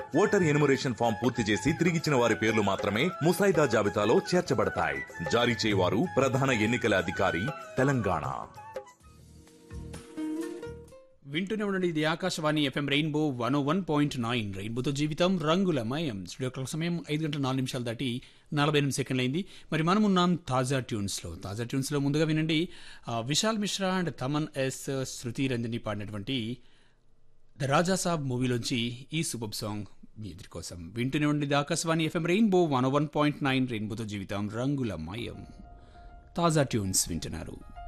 voter enumeration form పూర్తి చేసి తిరిగిచ్చిన వారి పేర్లు మాత్రమే ముసాయిదా జాబితాలో చేర్చబడతాయి జారీ చేయవారు ప్రధాన ఎన్నికల అధికారి తెలంగాణ వింటూనే ఉండండి ఇది Akashvani FM rainbow one one point nine రెయిన్బోతో జీవితం రంగులమయం స్టూడియో క్లాక్ సమయం ఐదు గంటల నాలుగు నిమిషాలు దాటి నలభై ఎనిమిది సెకండ్లు అయింది మరి మనం ఉన్నాం తాజా ట్యూన్స్లో తాజా ట్యూన్స్లో ముందుగా వినండి ఆ, విశాల్ మిశ్రా అండ్ తమన్ ఎస్ శృతి రంజని పాడినటువంటి ద రాజా సాబ్ మూవీలోంచి ఈ సూపర్ సాంగ్ మీ ఎదురు కోసం వింటూనే ఉండండి ఇది Akashvani FM rainbow one one point nine రెయిన్బోతో జీవితం రంగులమయం తాజా ట్యూన్స్ వింటున్నారు